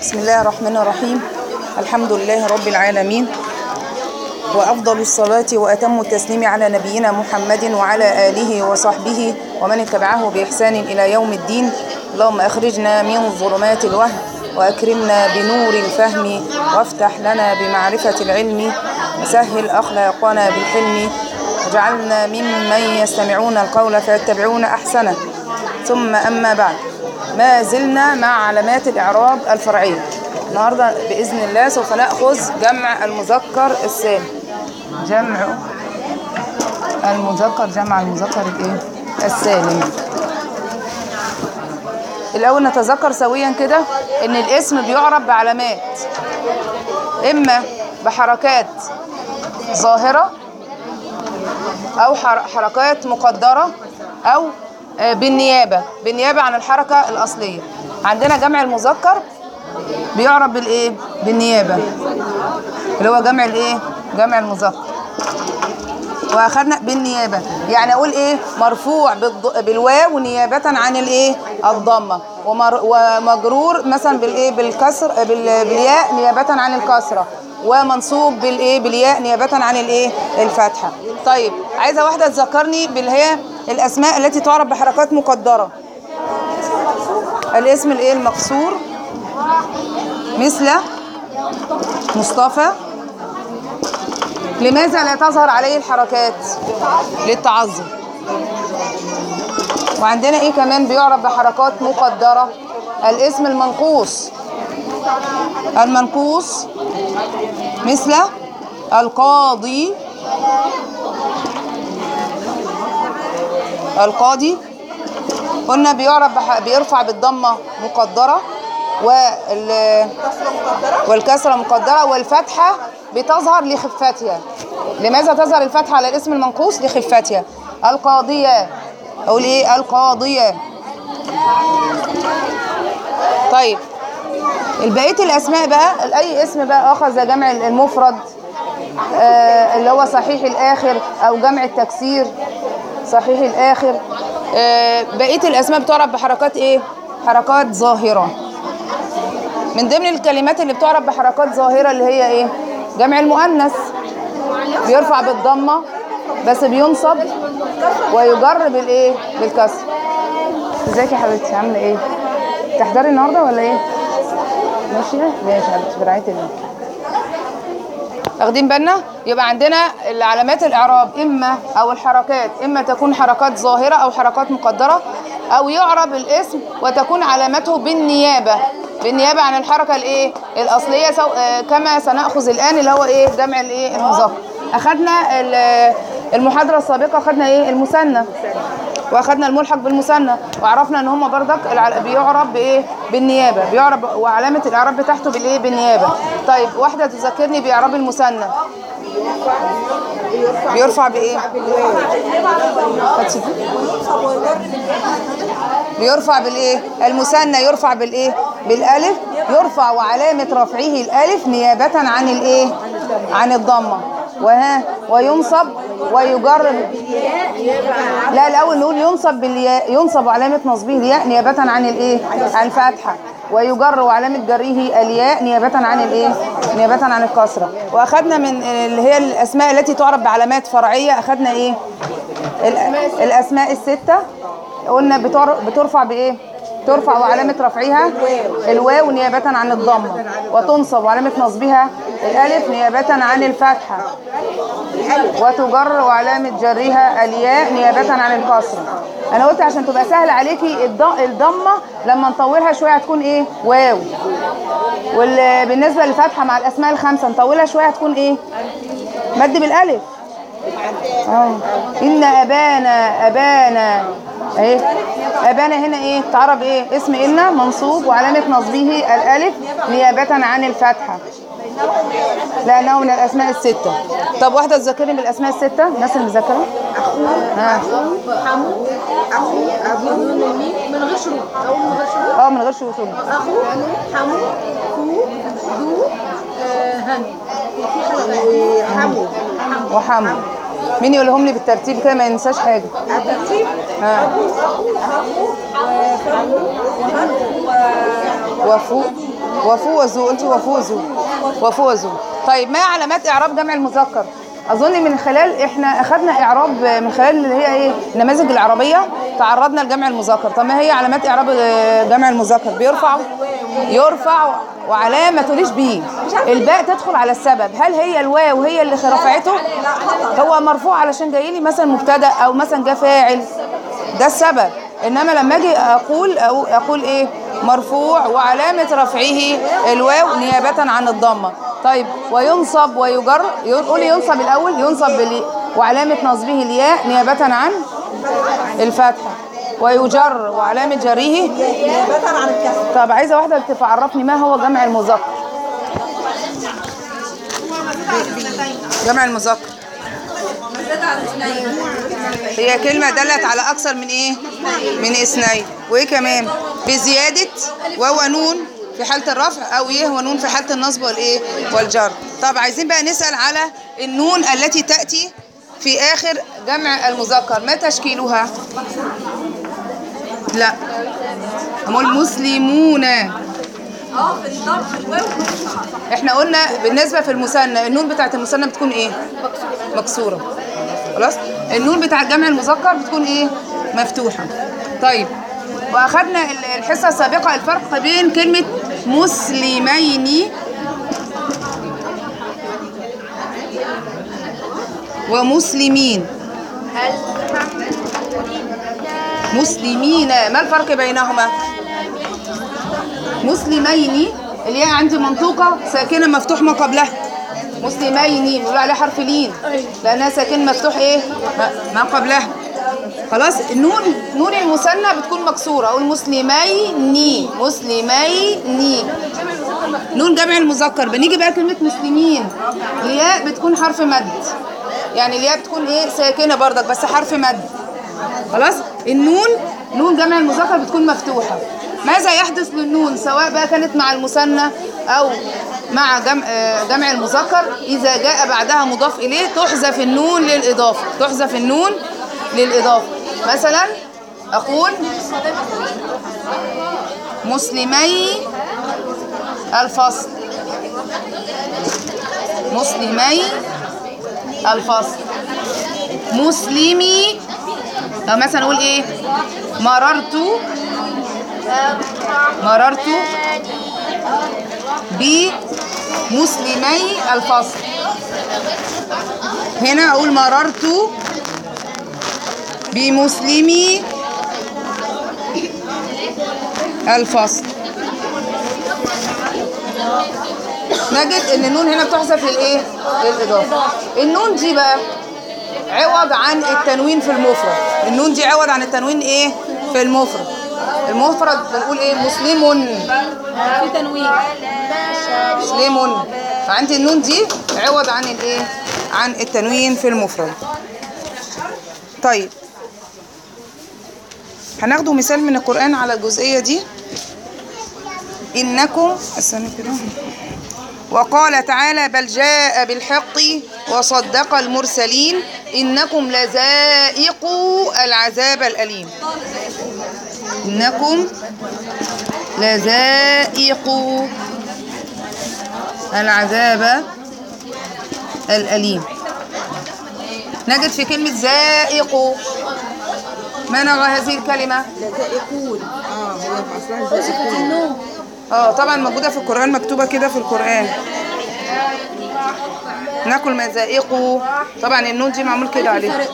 بسم الله الرحمن الرحيم الحمد لله رب العالمين وأفضل الصلاة وأتم التسليم على نبينا محمد وعلى آله وصحبه ومن اتبعه بإحسان إلى يوم الدين اللهم أخرجنا من ظلمات الوهم وأكرمنا بنور الفهم وافتح لنا بمعرفة العلم وسهل أخلاقنا بالحلم واجعلنا ممن يستمعون القول فيتبعون أحسنه ثم أما بعد ما زلنا مع علامات الإعراب الفرعية النهاردة بإذن الله سوف نأخذ جمع المذكر السالم جمع المذكر جمع المذكر الإيه؟ السالم الأول نتذكر سويا كده إن الاسم بيعرب بعلامات إما بحركات ظاهرة أو حركات مقدرة أو بالنيابة بالنيابة عن الحركة الأصلية عندنا جمع المذكر بيعرب بالإيه بالنيابة اللي هو جمع الإيه جمع المذكر واخدنا بالنيابة يعني أقول إيه مرفوع بالواو نيابة عن الإيه الضمة ومجرور مثلا بالإيه بالكسر بالياء نيابة عن الكسرة ومنصوب بالايه بالياء نيابه عن الايه الفتحه طيب عايزه واحده تذكرني باللي هي الاسماء التي تعرف بحركات مقدره الاسم الايه المكسور مثل مصطفى لماذا لا تظهر عليه الحركات للتعظم وعندنا ايه كمان بيعرف بحركات مقدره الاسم المنقوص المنقوص مثل القاضي القاضي قلنا بيعرف بيرفع بالضمه مقدره وال والكسره مقدره والفتحه بتظهر لخفتها لماذا تظهر الفتحه على الاسم المنقوص لخفتها القاضيه اقول ايه القاضيه طيب البقيه الاسماء بقى اي اسم بقى اخر زي جمع المفرد آه اللي هو صحيح الاخر او جمع التكسير صحيح الاخر آه بقيه الاسماء بتعرف بحركات ايه حركات ظاهره من ضمن الكلمات اللي بتعرف بحركات ظاهره اللي هي ايه جمع المؤنث بيرفع بالضمه بس بينصب ويجر بالايه بالكسر ازيك يا حبيبتي عامله ايه تحضري النهارده ولا ايه ماشيه ماشي حبيبتي برعايه الله واخدين بالنا يبقى عندنا العلامات الاعراب اما او الحركات اما تكون حركات ظاهره او حركات مقدره او يعرب الاسم وتكون علامته بالنيابه بالنيابه عن الحركه الايه الاصليه سو... آه كما سناخذ الان اللي هو ايه جمع الايه المذكر اخذنا المحاضره السابقه اخذنا ايه المثنى واخدنا الملحق بالمثنى وعرفنا ان هم بردك بيعرب بايه بالنيابه بيعرب وعلامه الاعراب بتاعته بالايه بالنيابه طيب واحده تذكرني باعراب المثنى بيرفع بايه بيرفع بالايه المثنى يرفع بالايه بالالف يرفع وعلامه رفعه الالف نيابه عن الايه عن الضمه وها وينصب ويجر لا الاول نقول ينصب بالياء ينصب علامه نصبه الياء نيابه عن الايه عن الفتحه ويجر وعلامه جره الياء نيابه عن الايه نيابه عن الكسره واخدنا من اللي هي الاسماء التي تعرف بعلامات فرعيه اخدنا ايه الاسماء السته قلنا بترفع بايه ترفع وعلامة رفعها الواو نيابة عن الضمة وتنصب وعلامة نصبها الألف نيابة عن الفتحة وتجر وعلامة جرها الياء نيابة عن الكسرة أنا قلت عشان تبقى سهل عليكي الضمة لما نطولها شوية هتكون إيه واو وبالنسبة للفتحة مع الأسماء الخمسة نطولها شوية هتكون إيه مد بالألف اه إن أبانا أبانا اهي ابانا هنا ايه تعرب ايه اسم ان منصوب وعلامه نصبه الالف نيابه عن الفتحه لانه من الاسماء السته طب واحده تذكرني بالاسماء السته الناس اللي مذاكره ها حمو اخو ابو من غير شروط او من غير شروط اه من غير شروط اخو حمو كو ذو هاني في حمو وحمو مين يقولهم لي بالترتيب كده ما ينساش حاجه الترتيب ها وفو وفو وزو انت وفوزو وفوزو طيب ما علامات اعراب جمع المذكر اظن من خلال احنا اخذنا اعراب من خلال اللي هي ايه النماذج العربيه تعرضنا لجمع المذكر طب ما هي علامات اعراب آه، جمع المذكر بيرفع يرفع وعلامه ما تقوليش بيه الباء تدخل على السبب هل هي الواو هي اللي رفعته هو مرفوع علشان جاي لي مثلا مبتدا او مثلا جه فاعل ده السبب انما لما اجي اقول أو اقول ايه مرفوع وعلامه رفعه الواو نيابه عن الضمه طيب وينصب ويجر قولي ينصب الاول ينصب بالي وعلامه نصبه الياء نيابه عن الفتحه ويجر وعلامه جره نيابة عن الكسر طب عايزه واحده تعرفني ما هو جمع المذكر جمع المذكر هي كلمة دلت على أكثر من إيه؟ من اثنين وإيه كمان؟ بزيادة واو نون في حالة الرفع أو يه ونون في حالة النصب والإيه؟ والجر. طب عايزين بقى نسأل على النون التي تأتي في آخر جمع المذكر ما تشكيلها؟ لا هم المسلمون اه في الضرب في الواو احنا قلنا بالنسبه في المثنى النون بتاعت المثنى بتكون ايه مكسوره خلاص النون بتاعت جمع المذكر بتكون ايه مفتوحه طيب واخدنا ال- الحصه السابقه الفرق بين كلمه مسلمين ومسلمين مسلمين ما الفرق بينهما مسلمين الياء عندي منطوقة ساكنة مفتوح ما قبلها مسلمين بيقولوا عليها حرف لين لأنها ساكن مفتوح إيه ما- ما قبلها خلاص النون نون المثنى بتكون مكسورة أقول مسلمين مسلمين نون جمع المذكر بنيجي بقى كلمة مسلمين الياء بتكون حرف مد يعني الياء بتكون إيه ساكنة برضك بس حرف مد خلاص النون نون جمع المذكر بتكون مفتوحة ماذا يحدث للنون سواء بقى كانت مع المثنى أو مع جمع آه، جمع المذكر إذا جاء بعدها مضاف إليه تحذف النون للإضافة تحذف النون للإضافة مثلا أقول مسلمي الفصل مسلمي الفصل مسلمي أو مثلا أقول إيه مررت مررت بمسلمي الفصل هنا أقول مررت بمسلمي الفصل نجد ان النون هنا بتحذف للايه للاضافه النون دي بقى عوض عن التنوين في المفرد النون دي عوض عن التنوين ايه في المفرد المفرد بنقول ايه مسلم في تنوين مسلم فعندي النون دي عوض عن الايه عن التنوين في المفرد طيب هناخده مثال من القرآن على الجزئية دي إنكم استنى كده وقال تعالى بل جاء بالحق وصدق المرسلين إنكم لذائقوا العذاب الأليم إنكم لذائقوا العذاب الأليم نجد في كلمة ذائق ما نوع هذه الكلمة؟ لذائقون اه هي في اصلها لذائقون اه طبعا موجودة في القرآن مكتوبة كده في القرآن ناكل مزائقه طبعا النون دي معمول كده عليه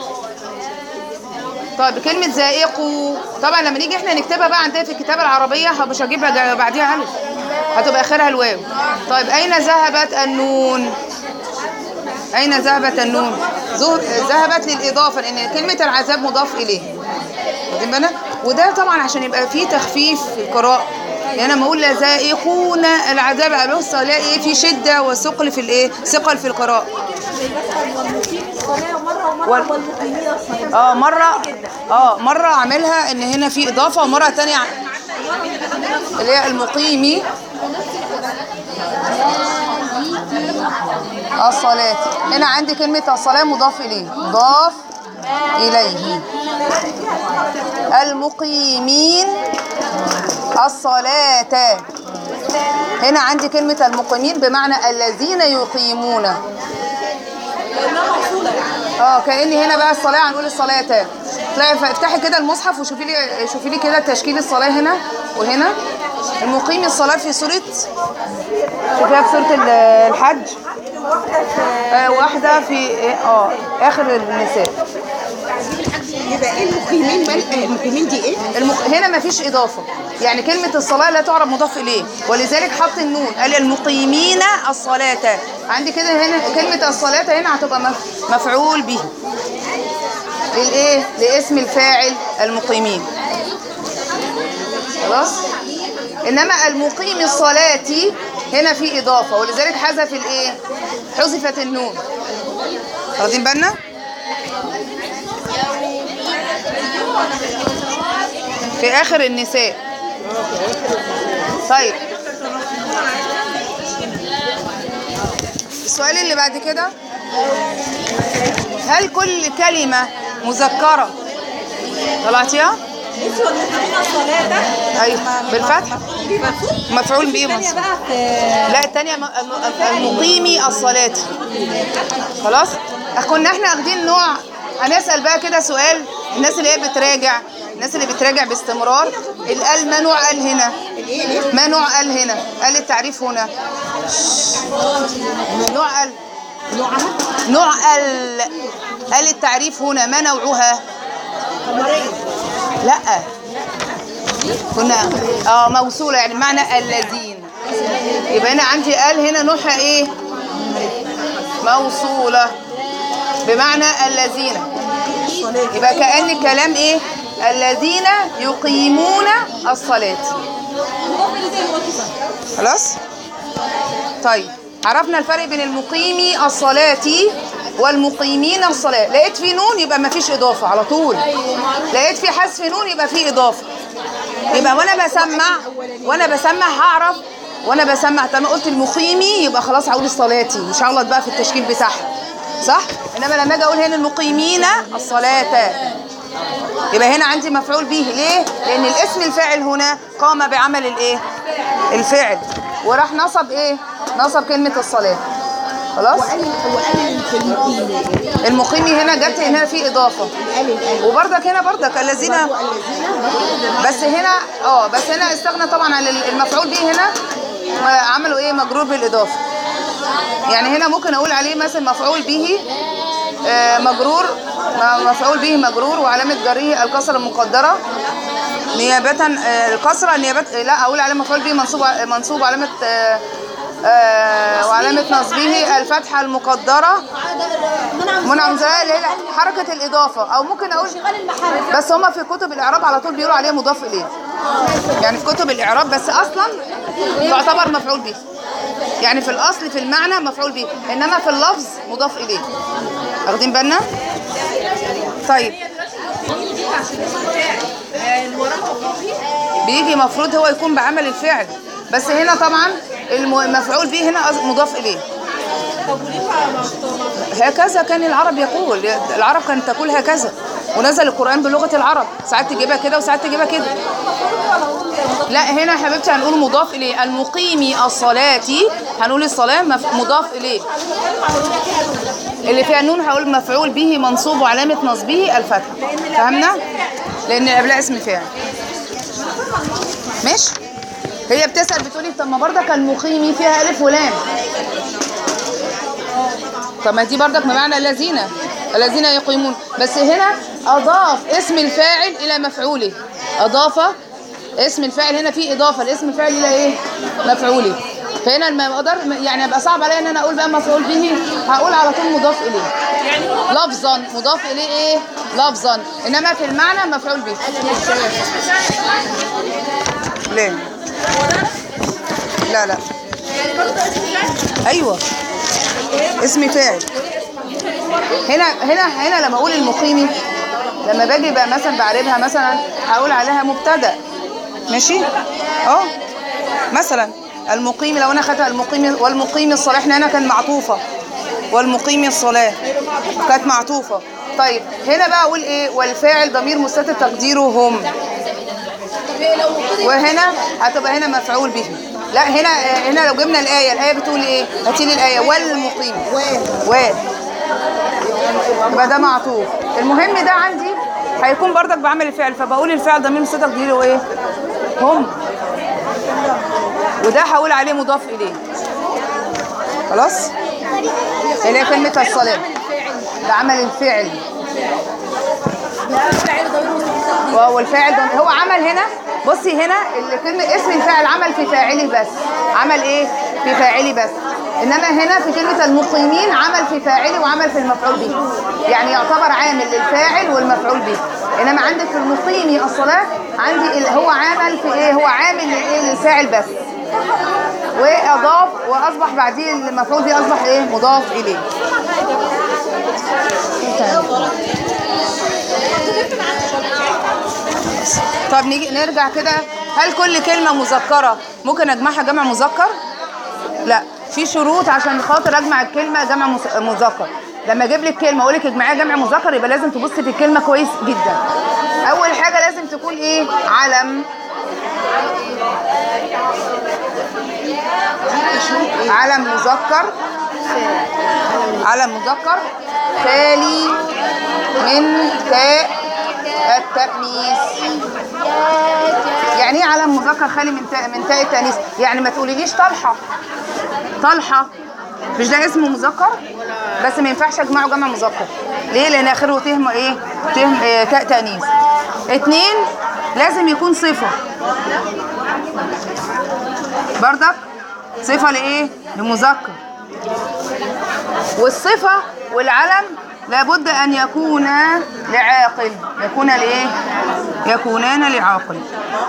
طيب كلمة زائقه طبعا لما نيجي احنا نكتبها بقى عندنا في الكتابة العربية مش هجيبها جا- بعديها ألف هتبقى آخرها الواو طيب أين ذهبت النون؟ أين ذهبت النون؟ ذه- ذهبت للإضافة لأن كلمة العذاب مضاف إليه واخدين بالنا وده طبعا عشان يبقى فيه تخفيف في القراءة يعني انا لما اقول لذائقون العذاب ابص الاقي ايه في شده وثقل في الايه ثقل في القراءه والمقيم الصلاة مرة ومرة وال- والمقيمين الصلاة اه مره اه مره عاملها ان هنا في اضافه ومره تانية ع- اللي هي المقيمي الصلاة هنا عندي كلمة الصلاة مضاف إليه مضاف إليه المقيمين الصلاة هنا عندي كلمة المقيمين بمعنى الذين يقيمون اه كأني هنا بقى الصلاة هنقول الصلاة تاني تلاقي افتحي كده المصحف وشوفي لي شوفي لي كده تشكيل الصلاة هنا وهنا المقيم الصلاة في سورة شوفيها في سورة ال- الحج آه واحدة في اه آخر النساء يبقى ايه المقيمين مال المقيمين دي ايه؟ المق... هنا ما فيش إضافة يعني كلمة الصلاة لا تعرف مضاف إليه ولذلك حط النون قال المقيمين الصلاة عندي كده هنا كلمة الصلاة هنا هتبقى مف- مفعول به للإيه؟ لاسم الفاعل المقيمين خلاص إنما المقيم الصلاة هنا في إضافة ولذلك حذف الإيه؟ حذفت النون واخدين بالنا؟ في آخر النساء طيب السؤال اللي بعد كده هل كل كلمة مذكرة طلعتيها؟ انت والمقيمين الصلاة ده أيوة بالفتح مفعول به منصوب بقى في لا التانية م- الم- المقيمي الصلاة خلاص كنا احنا واخدين نوع هنسأل بقى كده سؤال الناس اللي هي بتراجع الناس اللي بتراجع باستمرار القال ما نوع قال هنا ما نوع قال هنا قال التعريف هنا نوع قال نوعها نوع قال قال التعريف هنا ما نوعها لا كنا اه موصولة يعني معنى الذين يبقى هنا عندي قال هنا نوعها ايه موصولة بمعنى الذين يبقى كأن الكلام ايه الذين يقيمون الصلاة خلاص طيب عرفنا الفرق بين المقيمي الصلاة والمقيمين الصلاة لقيت في نون يبقى ما فيش إضافة على طول لقيت في حذف نون يبقى في إضافة يبقى وانا بسمع وانا بسمع هعرف وانا بسمع طب قلت المقيمي يبقى خلاص هقول صلاتي مش هغلط بقى في التشكيل بتاعها صح انما لما اجي اقول هنا المقيمين الصلاه يبقى هنا عندي مفعول به ليه لان الاسم الفاعل هنا قام بعمل الايه الفعل وراح نصب ايه نصب كلمه الصلاه خلاص وقال وقال في المقيم المقيمي هنا جت هنا في اضافه قال القال وبرضك هنا برضك الذين بس هنا اه بس هنا استغنى طبعا عن المفعول به هنا ما عملوا ايه مجرور بالاضافه يعني هنا ممكن اقول عليه مثلا مفعول به آه، مجرور م- مفعول به مجرور وعلامه جره الكسره المقدره نيابه آه، الكسره نيابه آه، لا اقول عليه مفعول به منصوب ع- منصوب علامه آه، آه، وعلامه نصبه الفتحه المقدره منع من زلال اللي هي حركه الاضافه او ممكن اقول بس هما في كتب الاعراب على طول بيقولوا عليه مضاف اليه يعني في كتب الاعراب بس اصلا تعتبر مفعول به يعني في الاصل في المعنى مفعول به انما في اللفظ مضاف اليه واخدين بالنا طيب بيجي مفروض هو يكون بعمل الفعل بس هنا طبعا الم- المفعول به هنا أص- مضاف اليه هكذا كان العرب يقول العرب كانت تقول هكذا ونزل القرآن بلغة العرب ساعات تجيبها كده وساعات تجيبها كده لا هنا يا حبيبتي هنقول مضاف إليه المقيم الصلاة هنقول الصلاة مف- مضاف إليه اللي فيها نون هقول مفعول به منصوب وعلامة نصبه الفتح فهمنا؟ لأن اللي قبلها اسم فاعل ماشي؟ هي بتسأل بتقولي طب ما برضك المقيمي فيها ألف ولام طب ما دي برضك بمعنى الذين الذين يقيمون بس هنا أضاف اسم الفاعل إلى مفعوله أضاف اسم الفاعل هنا في إضافة لاسم الفاعل إلى إيه؟ مفعوله فهنا ما اقدر يعني يبقى صعب عليا ان انا اقول بقى مفعول به هقول على طول مضاف اليه لفظا مضاف اليه ايه لفظا انما في المعنى مفعول به ليه لا لا ايوه اسم فاعل هنا هنا هنا لما اقول المقيمي لما باجي بقى مثلا بعربها مثلا هقول عليها مبتدا ماشي اه مثلا المقيم لو انا خدتها المقيم والمقيم الصالح هنا كان معطوفه والمقيم الصلاة كانت معطوفة طيب هنا بقى اقول ايه والفاعل ضمير مستتر تقديره هم وهنا هتبقى هنا مفعول به لا هنا هنا لو جبنا الآية الآية بتقول ايه هاتي لي الآية والمقيم و يبقى ده معطوف المهم ده عندي هيكون بردك بعمل الفعل فبقول الفعل ضمير مستتر تقديره ايه هم وده هقول عليه مضاف اليه خلاص اللي هي كلمة الصلاة ده عمل الفعل وهو الفاعل ده هو عمل هنا بصي هنا الكلمة اسم الفاعل عمل في فاعله بس عمل ايه في فاعله بس انما هنا في كلمة المقيمين عمل في فاعله وعمل في المفعول به يعني يعتبر عامل للفاعل والمفعول به انما عندك في المقيم الصلاة عندي ال- هو عمل في ايه هو عامل للايه للفاعل بس واضاف واصبح بعديه المفعول به اصبح ايه مضاف اليه طب نيجي نرجع كده هل كل كلمة مذكرة ممكن اجمعها جمع مذكر؟ لا في شروط عشان خاطر اجمع الكلمة جمع مس- مذكر لما اجيب لك كلمة اقول لك اجمعيها جمع مذكر يبقى لازم تبص في الكلمة كويس جدا اول حاجة لازم تكون ايه علم علم مذكر علم مذكر خالي من تاء التأنيث يعني ايه علم مذكر خالي من تاء من تاء التأنيث يعني ما تقوليليش طلحة طلحة مش ده اسمه مذكر بس ما ينفعش اجمعه جمع مذكر ليه لان اخره تهم ايه تهم إيه تاء تأنيث اتنين لازم يكون صفة بردك صفة لايه لمذكر والصفة والعلم لابد أن يكونا لعاقل يكون لإيه؟ يكونان لعاقل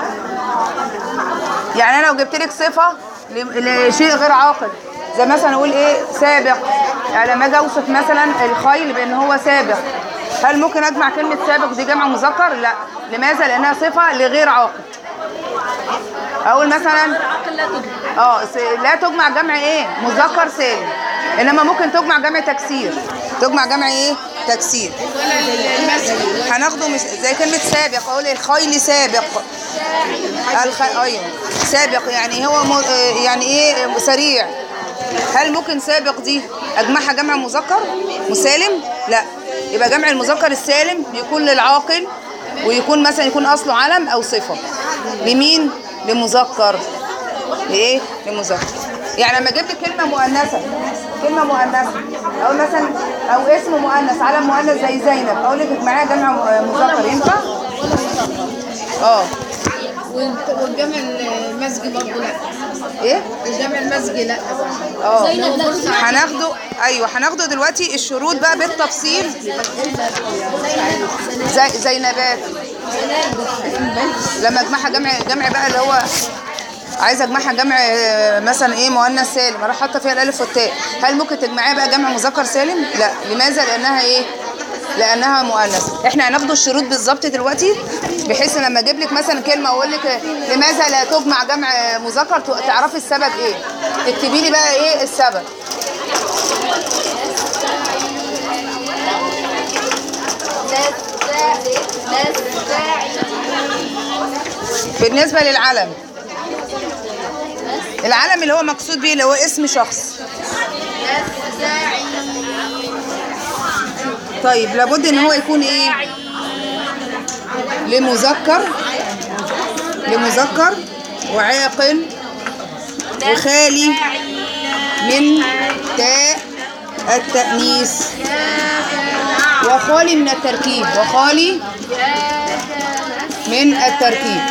يعني أنا لو جبت لك صفة ل- لشيء غير عاقل زي مثلا أقول إيه سابق يعني لما أجي أوصف مثلا الخيل بأن هو سابق هل ممكن أجمع كلمة سابق دي جمع مذكر؟ لا لماذا؟ لأنها صفة لغير عاقل أقول مثلا اه س- لا تجمع جمع ايه مذكر سالم انما ممكن تجمع جمع تكسير تجمع جمع ايه تكسير هناخده مس... زي كلمة سابق اقول الخيل سابق الخ... ايوه سابق يعني هو م... آه، يعني ايه سريع هل ممكن سابق دي اجمعها جمع مذكر مسالم لا يبقى جمع المذكر السالم بيكون للعاقل ويكون مثلا يكون اصله علم او صفه لمين لمذكر لايه لمذكر يعني لما اجيب لك كلمه مؤنثه كلمه مؤنثه او مثلا او اسم مؤنث علم مؤنث زي زينب اقول لك معايا جمع م- مذكر ينفع اه والجمع المزجي برضه لا ايه الجمع المزجي لا اه زينب لا. هناخده ايوه هناخده دلوقتي الشروط بقى بالتفصيل زي زينبات لما اجمعها جمع جمع بقى اللي هو عايزه اجمعها جمع آه، مثلا ايه مؤنث سالم اروح حاطه فيها الالف والتاء هل ممكن تجمعيها بقى جمع مذكر سالم لا لماذا لانها ايه لانها مؤنث احنا هناخد الشروط بالظبط دلوقتي بحيث لما اجيب لك مثلا كلمه اقول لك لماذا لا تجمع جمع مذكر ت- تعرفي السبب ايه تكتبي لي بقى ايه السبب بالنسبه للعلم العلم اللي هو مقصود بيه اللي هو اسم شخص طيب لابد ان هو يكون ايه لمذكر لمذكر وعاقل وخالي من تاء التأنيث وخالي من التركيب وخالي من التركيب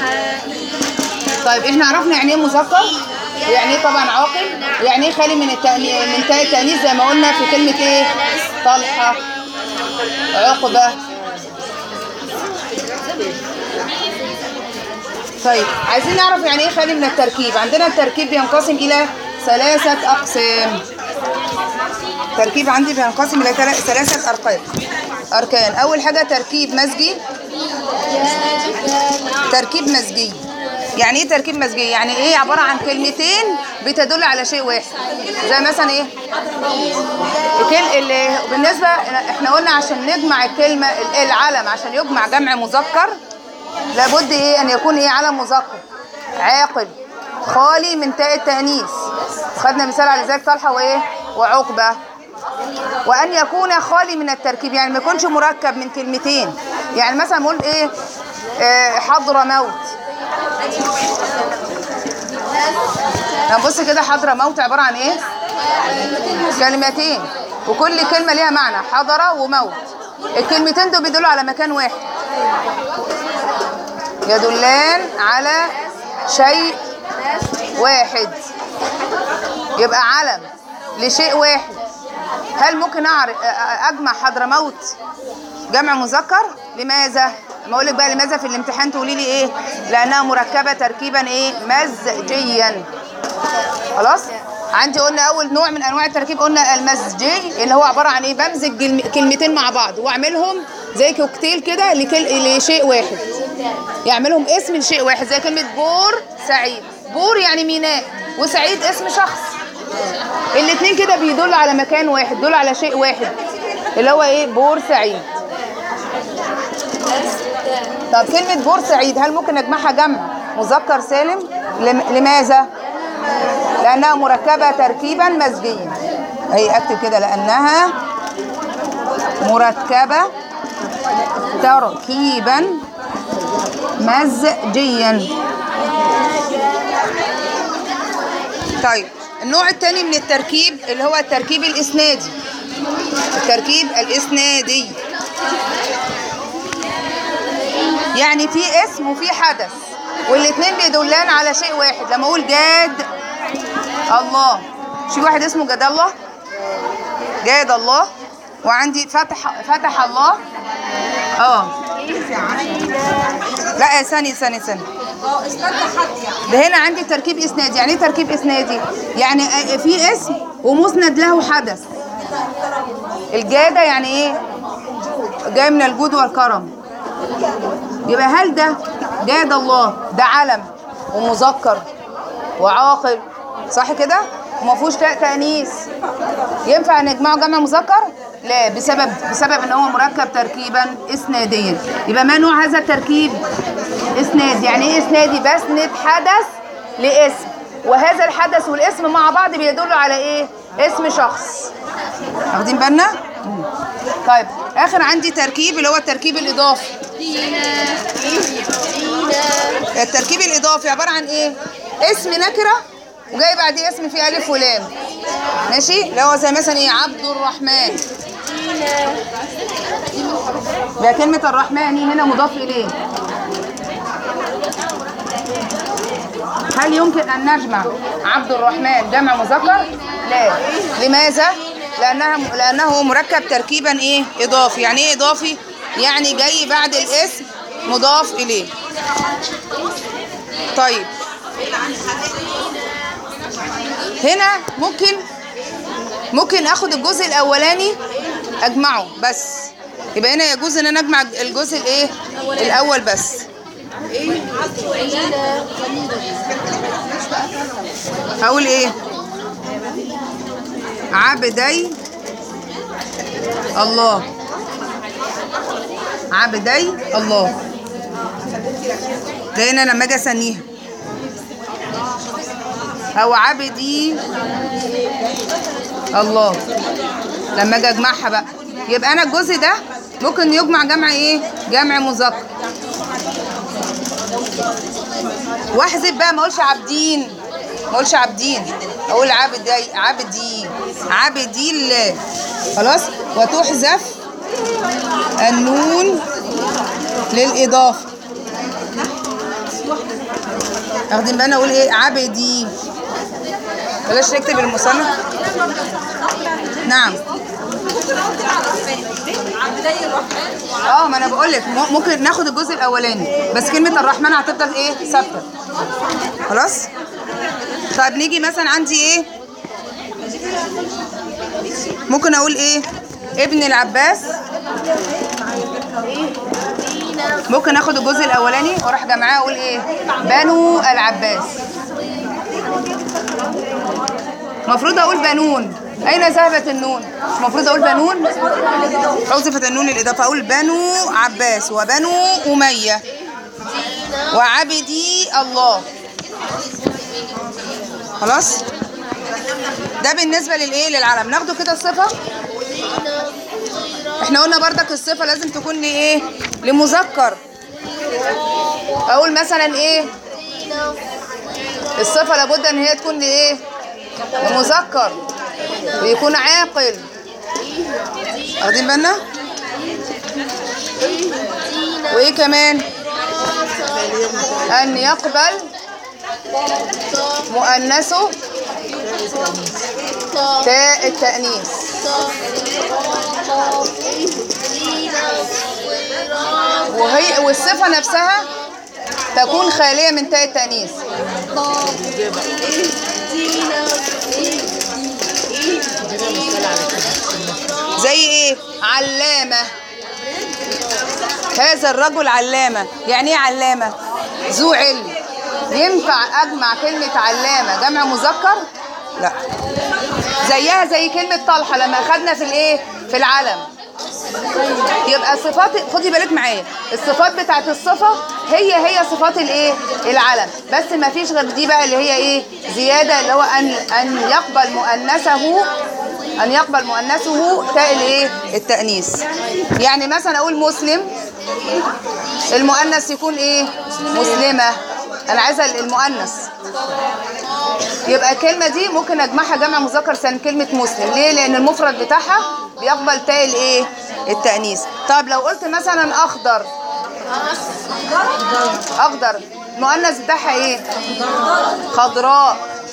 طيب احنا عرفنا يعني ايه مذكر ويعني ايه طبعا عاقل ويعني ايه خالي من التأنيث من تاء التأنيث زي ما قلنا في كلمة ايه طلحة عقبة طيب عايزين نعرف يعني ايه خالي من التركيب عندنا التركيب بينقسم الى ثلاثة اقسام تركيب عندي بينقسم الى ثلا- ثلاثة اركان اركان اول حاجة تركيب مزجي تركيب مزجي يعني ايه تركيب مزجي يعني ايه عباره عن كلمتين بتدل على شيء واحد زي مثلا ايه الكل اللي بالنسبه احنا قلنا عشان نجمع الكلمه العلم عشان يجمع جمع مذكر لابد ايه ان يكون ايه علم مذكر عاقل خالي من تاء التانيث خدنا مثال على ذلك طلحه وايه وعقبه وان يكون خالي من التركيب يعني ما يكونش مركب من كلمتين يعني مثلا نقول ايه آه حضر موت بص كده حضر موت عباره عن ايه كلمتين وكل كلمه ليها معنى حضر وموت الكلمتين دول بيدلوا على مكان واحد يدلان على شيء واحد يبقى علم لشيء واحد هل ممكن اعرف اجمع حضرموت جمع مذكر لماذا ما اقول لك بقى لماذا في الامتحان تقولي لي ايه لانها مركبه تركيبا ايه مزجيا خلاص عندي قلنا اول نوع من انواع التركيب قلنا المزجي اللي هو عباره عن ايه بمزج جلم- كلمتين مع بعض واعملهم زي كوكتيل كده لكل... لشيء واحد يعملهم اسم لشيء واحد زي كلمه بور سعيد بور يعني ميناء وسعيد اسم شخص الاثنين كده بيدل على مكان واحد دول على شيء واحد اللي هو ايه بور سعيد طب كلمة بور سعيد هل ممكن نجمعها جمع مذكر سالم لم... لماذا لأنها مركبة تركيبا مزجيا أي أكتب كده لأنها مركبة تركيبا مزجيا طيب النوع الثاني من التركيب اللي هو التركيب الإسنادي التركيب الإسنادي يعني في اسم وفي حدث والاثنين بيدلان على شيء واحد لما اقول جاد الله في واحد اسمه جاد الله جاد الله وعندي فتح فتح الله اه لا ثانية ثانية ثانية ده هنا عندي تركيب اسنادي يعني ايه تركيب اسنادي يعني في اسم ومسند له حدث الجادة يعني ايه جاي من الجود والكرم يبقى هل ده جاد الله ده علم ومذكر وعاقل صح كده وما فيهوش تاء تانيث ينفع نجمعه جمع مذكر لا بسبب بسبب ان هو مركب تركيبا اسناديا يبقى ما نوع هذا التركيب اسناد يعني ايه اسنادي بسند حدث لاسم وهذا الحدث والاسم مع بعض بيدلوا على ايه اسم شخص واخدين بالنا مم. طيب اخر عندي تركيب اللي هو التركيب الاضافي التركيب الاضافي عباره عن ايه اسم نكره وجاي بعديه اسم فيه الف ولام ماشي اللي هو زي مثلا ايه عبد الرحمن ده كلمه الرحمن هنا مضاف اليه هل يمكن ان نجمع عبد الرحمن جمع مذكر لا لماذا لانها لانه مركب تركيبا ايه اضافي يعني ايه اضافي يعني جاي بعد الاسم مضاف اليه طيب هنا ممكن ممكن اخد الجزء الاولاني اجمعه بس يبقى هنا يجوز ان انا اجمع الجزء الايه الاول بس هقول ايه عبدي الله عبدي الله ده هنا لما اجي اسنيها او عبدي الله لما اجي اجمعها بقى يبقى انا الجزء ده ممكن يجمع جمع ايه جمع مذكر واحذف بقى ما اقولش عابدين ما اقولش عابدين اقول عبدي عبدي عبدي الله خلاص وتحذف النون للاضافه واخدين بالنا اقول ايه عبدي بلاش نكتب المصنف نعم اه ما انا بقول لك ممكن ناخد الجزء الاولاني بس كلمه الرحمن هتفضل ايه ثابته خلاص طيب نيجي مثلا عندي ايه ممكن اقول ايه ابن العباس ممكن اخد الجزء الاولاني واروح جمعاه اقول ايه بنو العباس المفروض اقول بنون اين ذهبت النون مش المفروض اقول بنون حذفت النون الاضافه اقول بنو عباس وبنو اميه وعبدي الله خلاص ده بالنسبه للايه للعلم ناخده كده الصفه احنا قلنا بردك الصفه لازم تكون لايه لمذكر اقول مثلا ايه الصفه لابد ان هي تكون لايه لمذكر ويكون عاقل واخدين بالنا وايه كمان ان يقبل مؤنثه تاء التأنيث وهي والصفة نفسها تكون خالية من تاء التأنيث زي ايه علامة هذا الرجل علامة يعني ايه علامة ذو علم ينفع اجمع كلمة علامة جمع مذكر لا زيها زي كلمة طلحة لما اخدنا في الايه في العلم يبقى صفات خدي بالك معايا الصفات بتاعت الصفة هي هي صفات الايه العلم بس ما فيش غير دي بقى اللي هي ايه زيادة اللي هو ان ان يقبل مؤنثه ان يقبل مؤنثه تاء الايه التأنيث يعني مثلا اقول مسلم المؤنث يكون ايه مسلمة انا عايزه المؤنث يبقى الكلمه دي ممكن اجمعها جمع مذكر سالم كلمه مسلم ليه لان المفرد بتاعها بيقبل تاء الايه التانيث طب لو قلت مثلا اخضر اخضر المؤنث بتاعها ايه خضراء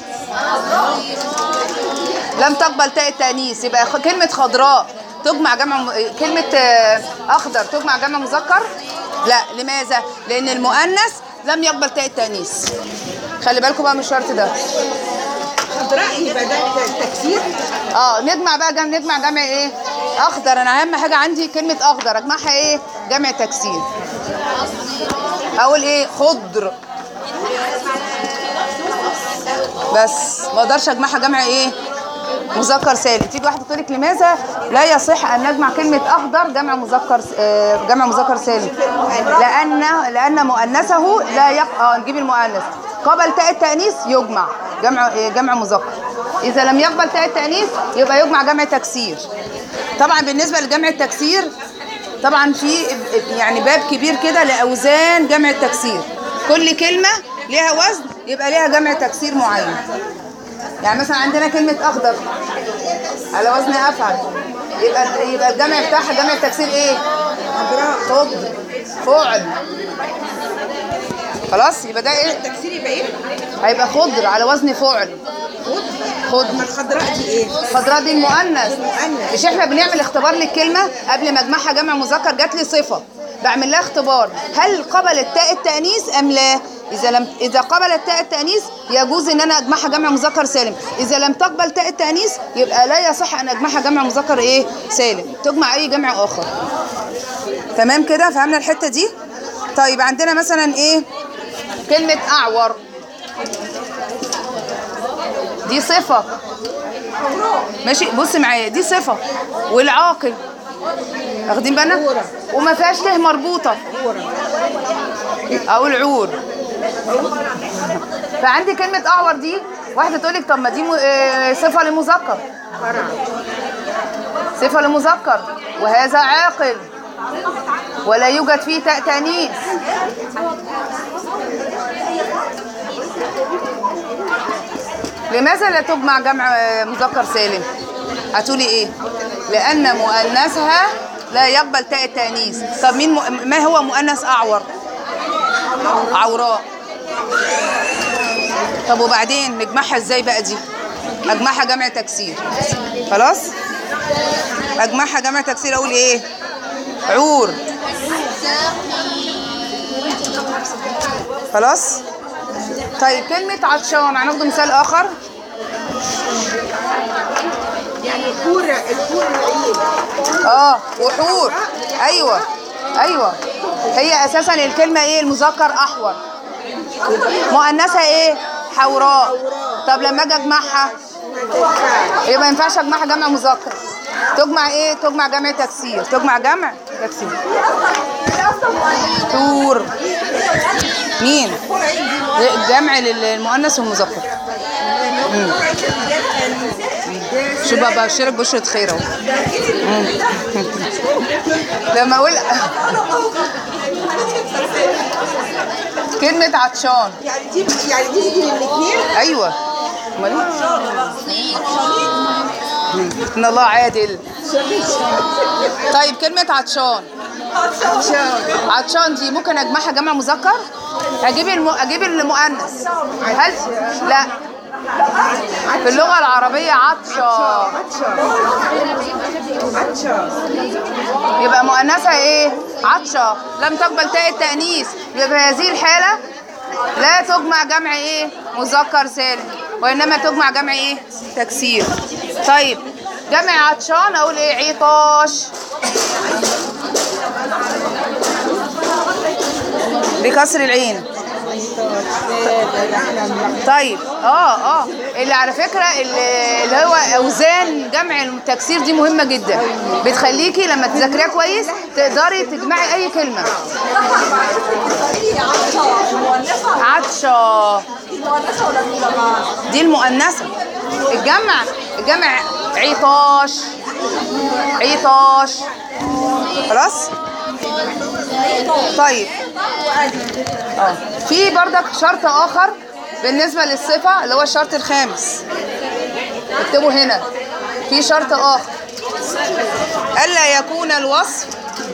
لم تقبل تاء التانيث يبقى خ- كلمه خضراء تجمع جمع م- كلمه آه، اخضر تجمع جمع مذكر لا لماذا لان المؤنث لم يقبل تاء التانيث خلي بالكم بقى من الشرط ده خضراء يبقى ده تكسير اه نجمع بقى جمع نجمع جمع ايه اخضر انا اهم حاجه عندي كلمه اخضر اجمعها ايه جمع تكسير اقول ايه خضر بس ما اقدرش اجمعها جمع ايه مذكر سالم تيجي واحده تقول لك لماذا لا يصح ان نجمع كلمه اخضر جمع مذكر آه، جمع مذكر سالم لان لان مؤنثه لا يق... اه نجيب المؤنث قبل تاء التانيث يجمع جمع آه، جمع مذكر اذا لم يقبل تاء التانيث يبقى يجمع جمع تكسير طبعا بالنسبه لجمع التكسير طبعا في يعني باب كبير كده لاوزان جمع التكسير كل كلمه ليها وزن يبقى ليها جمع تكسير معين يعني مثلا عندنا كلمة أخضر على وزن أفعل يبقى يبقى الجمع بتاعها جمع التكسير إيه؟ خضر فعل خلاص يبقى ده إيه؟ التكسير يبقى ايه؟ هيبقى خضر على وزن فعل ما خضر الخضراء دي ايه؟ خضراء دي المؤنث المؤنث. مش احنا بنعمل اختبار للكلمة قبل ما اجمعها جمع مذكر جات لي صفة بعمل لها اختبار هل قبلت تاء التأنيث أم لا؟ إذا لم إذا قبلت تاء التأنيث يجوز إن أنا أجمعها جمع مذكر سالم، إذا لم تقبل تاء التأنيث يبقى لا يصح أن أجمعها جمع مذكر إيه؟ سالم، تجمع أي جمع آخر. تمام كده فهمنا الحتة دي؟ طيب عندنا مثلا إيه؟ كلمة أعور دي صفة ماشي بص معايا دي صفة والعاقل واخدين بالنا وما فيهاش ته مربوطة اقول عور فعندي كلمة اعور دي واحدة تقول لك طب ما دي م- آه، صفة لمذكر صفة لمذكر وهذا عاقل ولا يوجد فيه تاء تانيث لماذا لا تجمع جمع آه، مذكر سالم هتقولي ايه لان مؤنثها لا يقبل تاء التانيث طب مين م... ما هو مؤنث اعور عوراء طب وبعدين نجمعها ازاي بقى دي اجمعها جمع تكسير خلاص اجمعها جمع تكسير اقول ايه عور خلاص طيب كلمة عطشان هناخد مثال آخر يعني الكورة الكورة ايه؟ اه وحور ايوه ايوه هي اساسا الكلمه ايه المذكر احور مؤنثها ايه حوراء طب لما اجي اجمعها يبقى ما ينفعش اجمعها جمع مذكر تجمع ايه تجمع جمع تكسير تجمع جمع تكسير تور مين جمع للمؤنث والمذكر مم. شو بقى بشرك بشرة خير اهو مم. لما اقول كلمة عطشان يعني دي يعني دي تيجي للاثنين ايوه امال ايه ان الله عادل طيب كلمة عطشان عطشان دي ممكن اجمعها جمع مذكر اجيب الم... اجيب المؤنث هل لا في اللغة العربية عطشة عطشة عطشة يبقى مؤنثها ايه عطشة لم تقبل تاء التأنيث يبقى في هذه الحالة لا تجمع جمع ايه مذكر سالم وانما تجمع جمع ايه تكسير طيب جمع عطشان اقول ايه عطاش بكسر العين طيب اه اه اللي على فكره اللي اللي هو اوزان جمع التكسير دي مهمه جدا بتخليكي لما تذاكريها كويس تقدري تجمعي اي كلمه عطشه دي المؤنثه الجمع الجمع عطاش عطاش خلاص طيب اه في بردك شرط اخر بالنسبه للصفه اللي هو الشرط الخامس اكتبوا هنا في شرط اخر الا يكون الوصف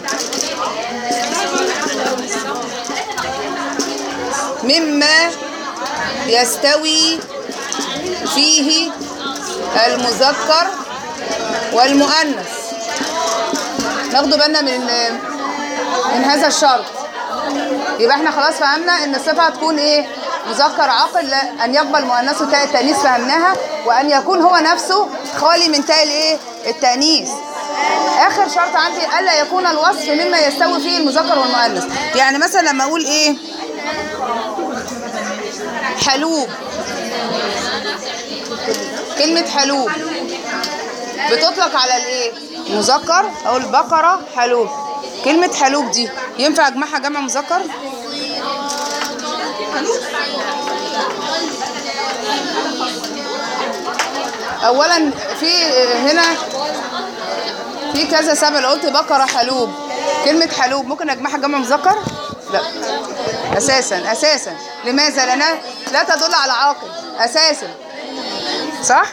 مما يستوي فيه المذكر والمؤنث ناخدوا بالنا من من هذا الشرط يبقى احنا خلاص فهمنا ان الصفه هتكون ايه مذكر عاقل لا ان يقبل مؤنثه تاء التانيث فهمناها وان يكون هو نفسه خالي من تاء الايه التانيث اخر شرط عندي الا يكون الوصف مما يستوي فيه المذكر والمؤنث يعني مثلا لما اقول ايه حلوب كلمه حلوب بتطلق على الايه مذكر او البقره حلوب كلمة حلوب دي ينفع اجمعها جمع مذكر؟ اولا في هنا في كذا سبب قلت بقرة حلوب كلمة حلوب ممكن اجمعها جمع مذكر؟ لا اساسا اساسا لماذا؟ لانها لا تدل على عاقل اساسا صح؟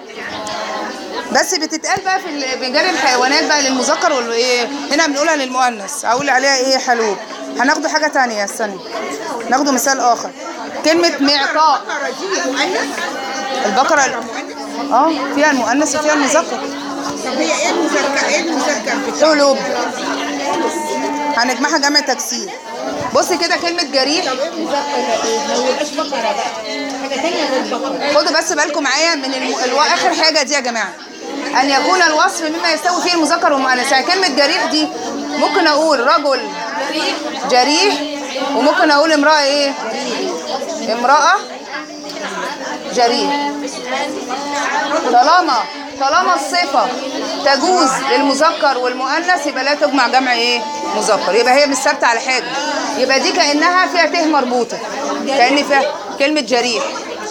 بس بتتقال بقى في ال- بجانب الحيوانات بقى للمذكر والايه هنا بنقولها للمؤنث اقول عليها ايه حلوب هناخده حاجه تانية استني ناخده مثال اخر كلمه معطاء البقرة دي مؤنث البقره ال- اه فيها المؤنث وفيها المذكر طب هي ايه المذكر ايه المذكر بتاعها؟ قلوب هنجمعها جمع تكسير بصي كده كلمه جريح خدوا بس بالكم معايا من الم... الو... اخر حاجه دي يا جماعه ان يكون الوصف مما يستوي فيه المذكر والمؤنث يعني كلمه جريح دي ممكن اقول رجل جريح وممكن اقول امراه ايه امراه جريح طالما طالما الصفه تجوز للمذكر والمؤنث يبقى لا تجمع جمع ايه مذكر يبقى هي مش ثابته على حاجه يبقى دي كانها فيها ته مربوطه كان فيها كلمه جريح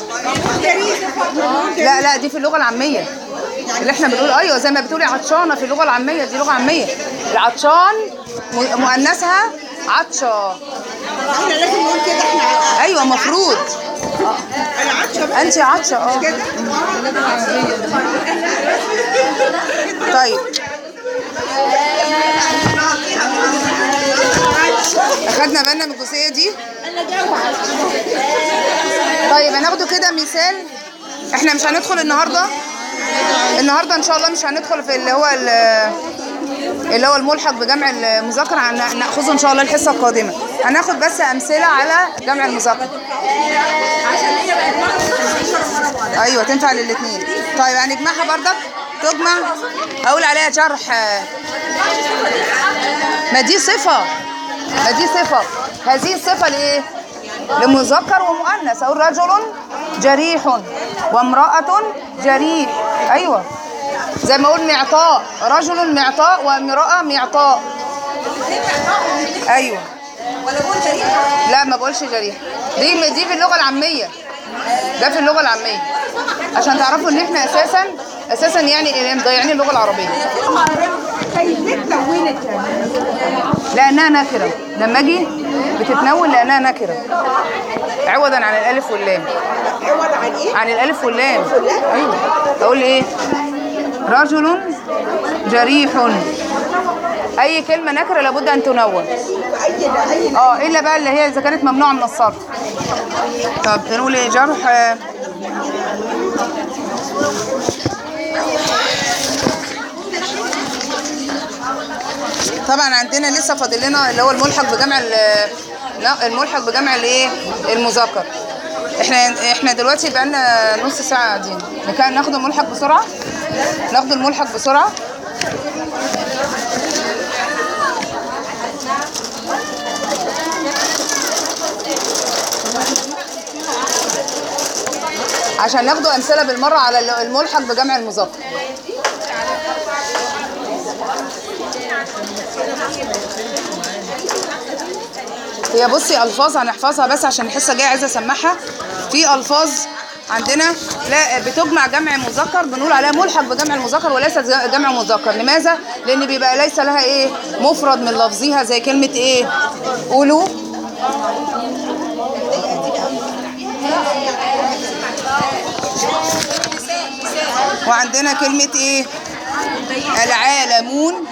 لا لا دي في اللغه العاميه اللي احنا بنقول ايوه زي ما بتقولي عطشانه في اللغه العاميه دي لغه عاميه العطشان م- مؤنثها عطشه احنا لازم نقول كده احنا ايوه مفروض انا عطشة بقى انت عطشه اه كده طيب اخدنا بالنا من الجزئيه دي طيب هناخده كده مثال احنا مش هندخل النهارده النهارده ان شاء الله مش هندخل في اللي هو ال- اللي هو الملحق بجمع المذكر هن- هناخذه ان شاء الله الحصه القادمه هناخد بس امثله على جمع المذكر ايوه تنفع للاثنين طيب هنجمعها بردك تجمع اقول عليها جرح ما دي صفه ما دي صفة هذه الصفة لإيه؟ لمذكر ومؤنث أقول رجل جريح وامرأة جريح أيوة زي ما أقول معطاء رجل معطاء وامرأة معطاء أيوة ولا قول جريح لا ما بقولش جريح دي دي في اللغة العامية ده في اللغة العامية عشان تعرفوا ان احنا اساسا اساسا يعني إيه مضيعين اللغة العربية كيف تكونت لانها نكرة لما اجي بتتنون لانها نكرة عوضا عن الالف واللام عوض عن ايه؟ عن الالف واللام ايوه اقول ايه رجل جريح اي كلمة نكرة لابد ان تنون اي اي اه الا بقى اللي هي اذا كانت ممنوعه من الصرف طب نقول ايه جرح آه، طبعا عندنا لسه فاضل لنا اللي هو الملحق بجمع ال- لا الملحق بجمع الايه المذكر احنا احنا دلوقتي بقى لنا نص ساعه قاعدين نكا- ناخد الملحق بسرعه ناخد الملحق بسرعه عشان ناخدوا امثله بالمره على ال- الملحق بجمع المذكر هي بصي الفاظ هنحفظها بس عشان الحصه الجايه عايزه اسمعها في الفاظ عندنا لا بتجمع جمع مذكر بنقول عليها ملحق بجمع المذكر وليست ج- جمع مذكر لماذا لان بيبقى ليس لها ايه مفرد من لفظها زي كلمه ايه قولوا وعندنا كلمة ايه العالمون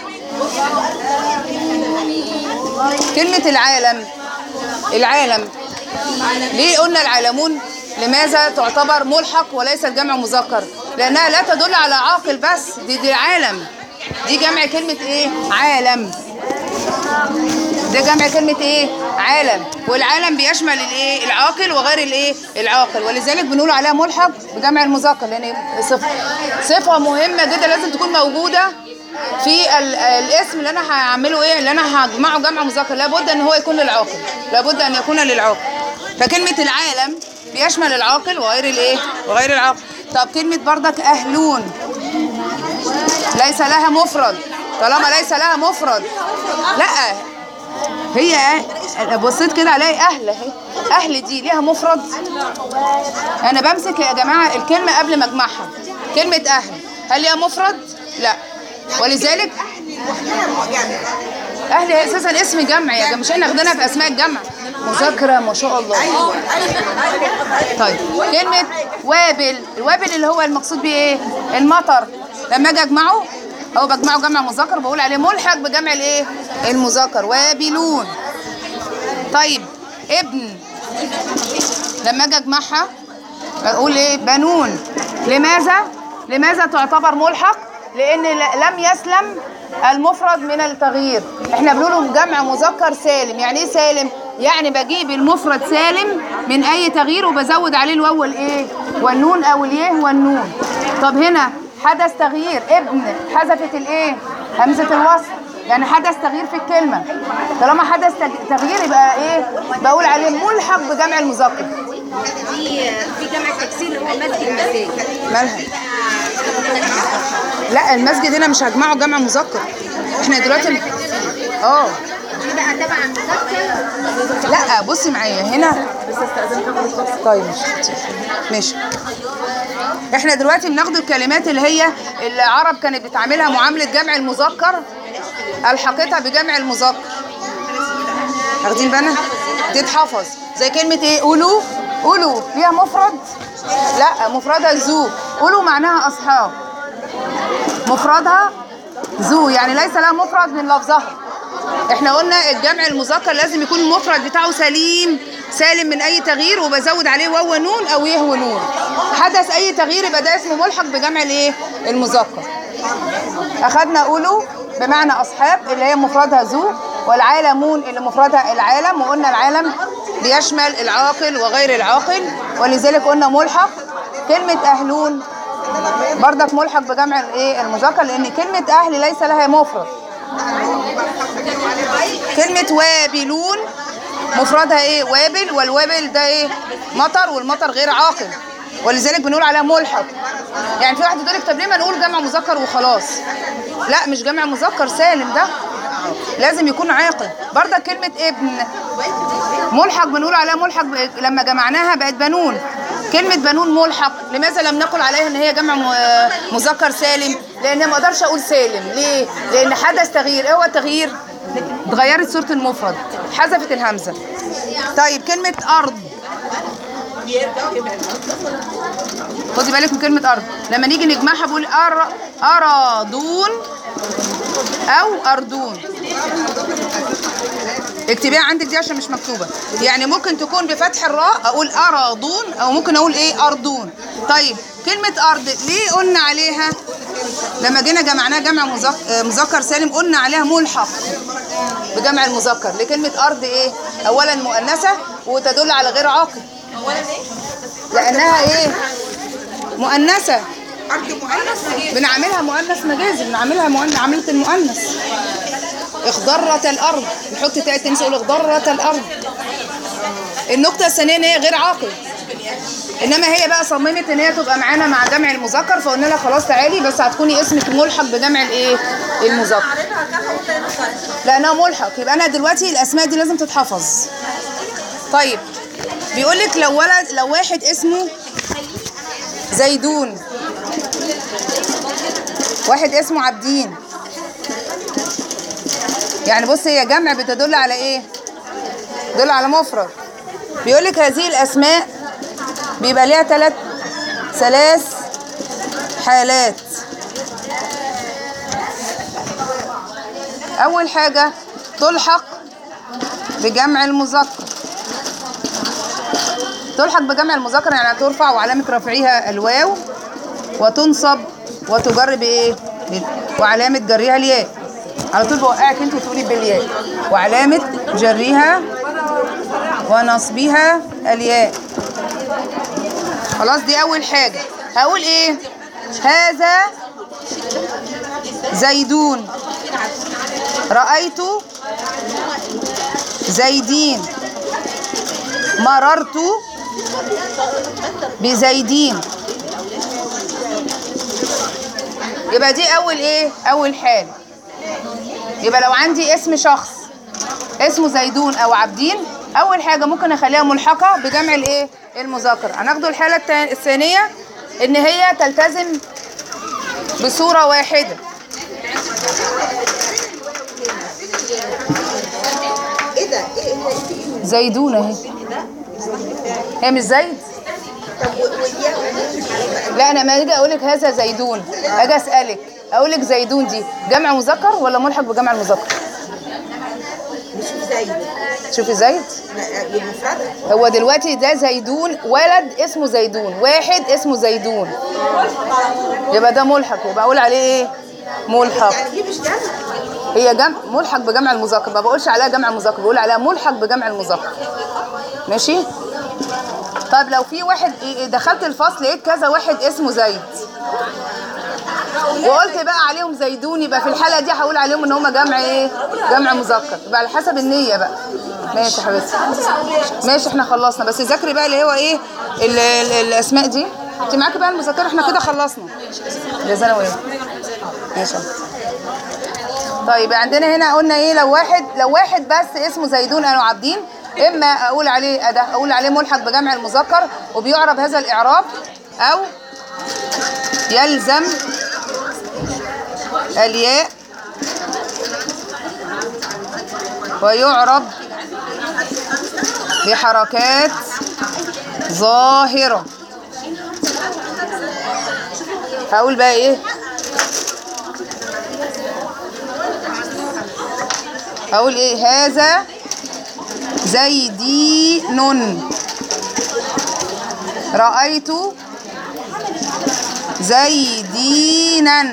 كلمة العالم العالم ليه قلنا العالمون لماذا تعتبر ملحق وليست جمع مذكر لأنها لا تدل على عاقل بس دي دي عالم دي جمع كلمة ايه عالم ده جمع كلمة ايه؟ عالم والعالم بيشمل الايه؟ العاقل وغير الايه؟ العاقل ولذلك بنقول عليها ملحق بجمع المذكر لان صفة صفة مهمة جدا لازم تكون موجودة في ال- الاسم اللي انا هعمله ايه؟ اللي انا هجمعه جمع مذكر لابد ان هو يكون للعاقل لابد ان يكون للعاقل فكلمة العالم بيشمل العاقل وغير الايه؟ وغير العاقل طب كلمة بردك اهلون ليس لها مفرد طالما ليس لها مفرد لا هي أنا بصيت كده الاقي اهل اهي اهل دي ليها مفرد انا بمسك يا جماعه الكلمه قبل ما اجمعها كلمه اهل هل ليها مفرد لا ولذلك اهل هي اساسا اسم جمع يا جماعه مش احنا واخدينها في اسماء الجمع مذاكره ما شاء الله طيب كلمة وابل الوابل اللي هو المقصود بيه ايه المطر لما اجي اجمعه او بجمعه جمع مذكر بقول عليه ملحق بجمع الايه المذكر وابلون طيب ابن لما اجي اجمعها بقول ايه بنون لماذا لماذا تعتبر ملحق لان ل- لم يسلم المفرد من التغيير احنا بنقول جمع مذكر سالم يعني ايه سالم يعني بجيب المفرد سالم من اي تغيير وبزود عليه الواو والايه والنون او اليه والنون طب هنا حدث تغيير ابن حذفت الايه همزه الوصل يعني حدث تغيير في الكلمه طالما حدث تج- تغيير يبقى ايه بقول عليه ملحق بجمع المذكر في في جمع تكسير اللي هو مسجد المساجد مالها لا المسجد هنا مش هجمعه جمع مذكر احنا دلوقتي اه دي بقى تبع المذكر لا بصي معايا هنا طيب ماشي ماشي احنا دلوقتي بناخد الكلمات اللي هي العرب كانت بتعملها معاملة جمع المذكر الحقتها بجمع المذكر واخدين بالنا تتحفظ زي كلمة ايه قولوا قولوا ليها مفرد لا مفردها ذو قولوا معناها اصحاب مفردها ذو يعني ليس لها مفرد من لفظها احنا قلنا الجمع المذكر لازم يكون المفرد بتاعه سليم سالم من اي تغيير وبزود عليه واو ونون او يه ونون حدث اي تغيير يبقى ده اسمه ملحق بجمع الايه المذكر اخدنا قولوا بمعنى اصحاب اللي هي مفردها ذو والعالمون اللي مفردها العالم وقلنا العالم بيشمل العاقل وغير العاقل ولذلك قلنا ملحق كلمة أهلون بردك ملحق بجمع الايه المذكر لأن كلمة أهل ليس لها مفرد كلمة وابلون مفردها ايه وابل والوابل ده ايه مطر والمطر غير عاقل ولذلك بنقول عليها ملحق يعني في واحد يقول لك طب ليه ما نقول جمع مذكر وخلاص لا مش جمع مذكر سالم ده لازم يكون عاقل برضه كلمة ابن ملحق بنقول عليها ملحق ب- لما جمعناها بقت بنون كلمة بنون ملحق لماذا لم نقل عليها ان هي جمع م- مذكر سالم لان ما اقدرش اقول سالم ليه لان حدث تغيير ايه هو التغيير اتغيرت صورة المفرد حذفت الهمزة طيب كلمة ارض خدي بالك من كلمة أرض لما نيجي نجمعها بقول أر... أراضون أو أرضون اكتبيها عندك دي عشان مش مكتوبة يعني ممكن تكون بفتح الراء أقول أراضون أو ممكن أقول إيه أرضون طيب كلمة أرض ليه قلنا عليها لما جينا جمعناها جمع مذك- آه، مذكر سالم قلنا عليها ملحق بجمع المذكر لكلمة أرض إيه أولا مؤنثة وتدل على غير عاقل لأنها إيه مؤنثة أرض مؤنث بنعملها مؤنث مجازي بنعملها مؤنث عملت المؤنث اخضرت الارض نحط تاء تنسى نقول اخضرت الارض النقطه الثانيه ان هي غير عاقل انما هي بقى صممت ان هي تبقى معانا مع جمع المذكر فقلنا لها خلاص تعالي بس هتكوني اسمك ملحق بجمع الايه المذكر لانها ملحق يبقى انا دلوقتي الاسماء دي لازم تتحفظ طيب بيقول لك لو ولد لو واحد اسمه زيدون واحد اسمه عابدين يعني بص هي جمع بتدل على ايه تدل على مفرد بيقول لك هذه الاسماء بيبقى ليها ثلاث ثلاث حالات اول حاجه تلحق بجمع المذكر تلحق بجمع المذكر يعني ترفع وعلامه رفعها الواو وتنصب وتجر بايه بال- وعلامه جرها الياء على طول بوقعك انت وتقولي بالياء وعلامه جرها ونصبها الياء خلاص دي اول حاجه هقول ايه هذا زيدون رايت زيدين مررت بزيدين يبقى دي اول ايه اول حاله يبقى لو عندي اسم شخص اسمه زيدون او عابدين اول حاجه ممكن اخليها ملحقه بجمع الايه المذكر هناخده الحاله التا- الثانيه ان هي تلتزم بصوره واحده ايه ده؟ ايه ايه زيدون اهي هي مش زيد طب و- والياء لا انا ما اجي اقول لك هذا زيدون اجي اسالك اقول لك زيدون دي جمع مذكر ولا ملحق بجمع المذكر مش زي شوفي زيد المفردة هو دلوقتي ده زيدون ولد اسمه زيدون واحد اسمه زيدون يبقى ده ملحق يبقى اقول عليه ايه ملحق يعني دي مش جمع هي جمع ملحق بجمع المذكر ما بقولش عليها جمع مذكر بقول عليها ملحق بجمع المذكر ماشي طيب لو في واحد إيه- دخلت الفصل لقيت كذا واحد اسمه زيد وقلت بقى عليهم زيدون يبقى في الحاله دي هقول عليهم ان هم جمع ايه جمع مذكر يبقى على حسب النيه بقى ماشي يا حبيبتي ماشي احنا خلصنا بس ذاكري بقى اللي هو ايه ال ال الاسماء دي انت معاكي بقى المذكره احنا كده خلصنا جزانا وايه ماشي طيب عندنا هنا قلنا ايه لو واحد لو واحد بس اسمه زيدون او عابدين اما اقول عليه أده اقول عليه ملحق بجمع المذكر وبيعرب هذا الاعراب او يلزم الياء ويعرب بحركات ظاهرة هقول بقى ايه هقول ايه هذا زيدين رأيت زيدينا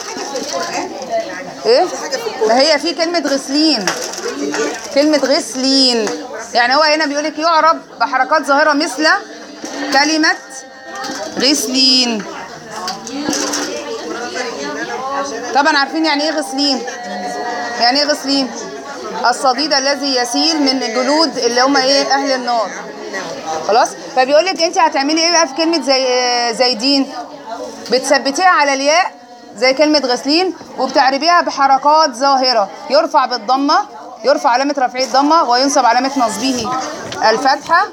ايه ما هي في كلمة غسلين كلمة غسلين يعني هو هنا بيقول لك يعرب بحركات ظاهرة مثل كلمة غسلين طبعا عارفين يعني ايه غسلين يعني ايه غسلين الصديد الذي يسيل من جلود اللي هم ايه اهل النار خلاص فبيقول لك انت هتعملي ايه بقى في كلمه زي زيدين بتثبتيها على الياء زي كلمه غسلين وبتعربيها بحركات ظاهره يرفع بالضمه يرفع علامه رفعه الضمه وينصب علامه نصبه الفتحه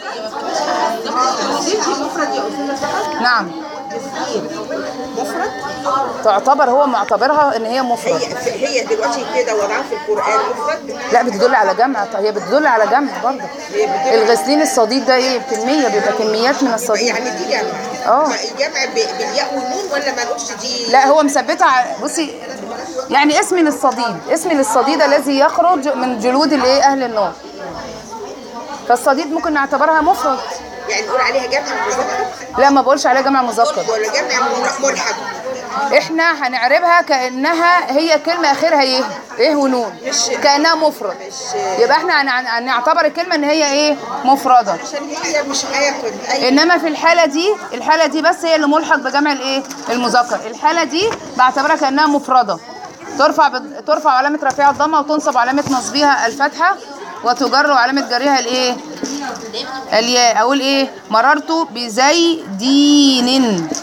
نعم مفرد تعتبر هو معتبرها ان هي مفرد هي هي دلوقتي كده وضعها في القرآن مفرد لا بتدل على جمع هي بتدل على جمع برضه هي بتدل- الغسلين الصديد ده ايه كميه بيبقى كميات من الصديد يعني دي جمع اه. جمع ب- بالياء والنون ولا مالوش دي لا هو مثبتها على- بصي يعني اسم للصديد اسم للصديد الذي يخرج من جلود الايه اهل النار فالصديد ممكن نعتبرها مفرد يعني نقول عليها جمع مذكر لا ما بقولش عليها جمع مذكر ولا جمع من- ملحق احنا هنعربها كانها هي كلمه اخرها ايه ايه ونون مش- كانها مفرد مش يبقى احنا هن- هنعتبر الكلمه ان هي ايه مفرده عشان هي مش هياخد اي انما في الحاله دي الحاله دي بس هي اللي ملحق بجمع الايه المذكر الحاله دي بعتبرها كانها مفرده ترفع بد... ترفع علامه رفعها الضمه وتنصب علامه نصبها الفتحه وتجر علامه جرها الايه الياء اقول ايه مررت بزيدين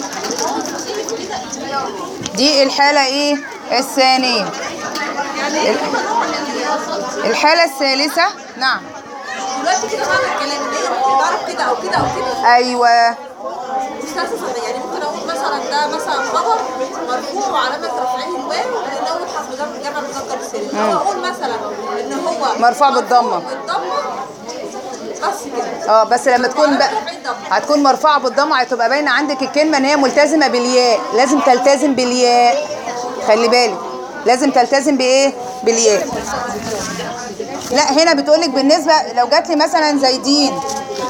دي الحاله ايه الثانيه ال- الحاله الثالثه نعم دلوقتي كده معنى الكلام ان هي ممكن تعرف كده او كده او كده ايوه استاذ صدق يعني ممكن اقول مثلا ده مثلا خبر مرفوع وعلامه رفعه الواو لان اول حرف ده من جمع مذكر سالم او اقول مثلا ان هو مرفوع بالضمة. بالضمه بس كده اه بس لما تكون بقى هتكون مرفوعه بالضمه هتبقى باينه عندك الكلمه ان هي ملتزمه بالياء لازم تلتزم بالياء خلي بالك لازم تلتزم بايه بالياء لا هنا بتقولك بالنسبه لو جات لي مثلا زيدين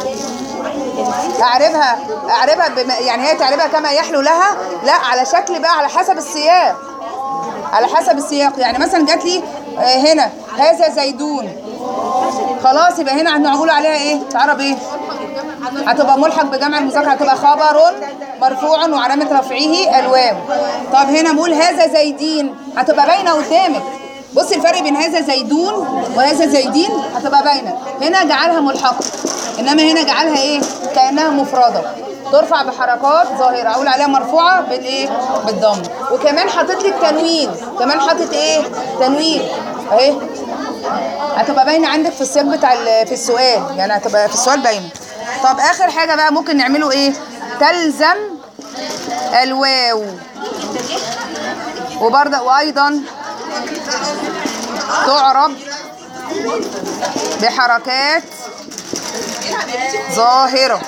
اعربها اعربها بما يعني هي تعربها كما يحلو لها لا على شكل بقى على حسب السياق على حسب السياق يعني مثلا جات لي آه، هنا هذا زيدون خلاص يبقى هنا هنقول عليها ايه تعرب ايه هتبقى ملحق بجمع المذكر هتبقى خبر مرفوع وعلامة رفعه الواو طب هنا بقول هذا زيدين هتبقى باينة قدامك بصي الفرق بين هذا زيدون وهذا زيدين هتبقى باينة هنا جعلها ملحقة انما هنا جعلها ايه كأنها مفردة ترفع بحركات ظاهرة اقول عليها مرفوعة بالايه بالضم وكمان حاطط لك تنوين كمان حاطط ايه تنوين اهي هتبقى باينه عندك في السياق بتاع ال- في السؤال يعني هتبقى في السؤال باينه طب اخر حاجه بقى ممكن نعمله ايه تلزم الواو وبرضه وايضا تعرب بحركات ظاهره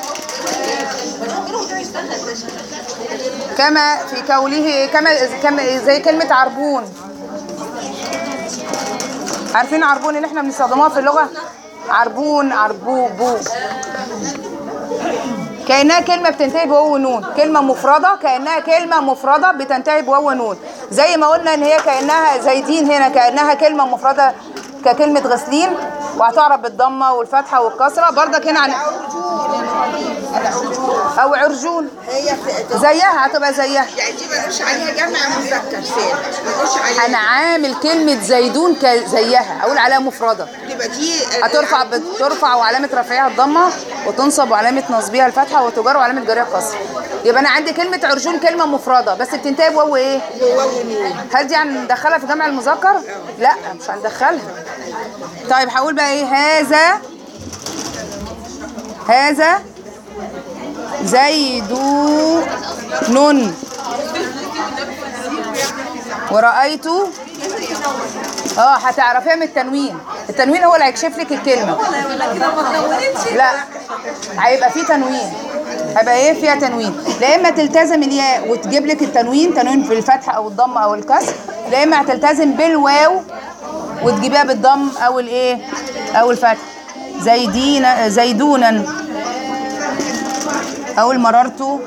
كما في قوله كما كما زي كلمه عربون عارفين عربون اللي احنا بنستخدموها في اللغة عربون عربوبو كأنها كلمة بتنتهي بواو ونون كلمة مفردة كأنها كلمة مفردة بتنتهي بواو ونون زي ما قلنا ان هي كأنها زيدين هنا كأنها كلمة مفردة ككلمة غسلين وهتعرب بالضمة والفتحة والكسرة برضك هنا عن أو عرجون هي في- زيها هتبقى زيها يعني دي ما نقولش عليها جمع مذكر سالم ما نقولش عليها أنا عامل كلمة زيدون ك- زيها أقول عليها مفردة تبقى دي هترفع ترفع وعلامة رفعها الضمة وتنصب وعلامة نصبها الفتحة وتجر وعلامة جرها الكسر يبقى أنا عندي كلمة عرجون كلمة مفردة بس بتنتهي بواو إيه؟ واو ونون هل دي هندخلها في جمع المذكر؟ لا مش هندخلها طيب هقول بقى إيه هذا هذا زيدون ورأيت اه هتعرفيها من التنوين التنوين هو اللي هيكشف لك الكلمه لا هيبقى فيه تنوين هيبقى ايه فيها تنوين لا اما تلتزم الياء وتجيب لك التنوين تنوين في الفتح او الضم او الكسر لا اما هتلتزم بالواو وتجيبيها بالضم او الايه او الفتح زيدين زيدونا اقول مررت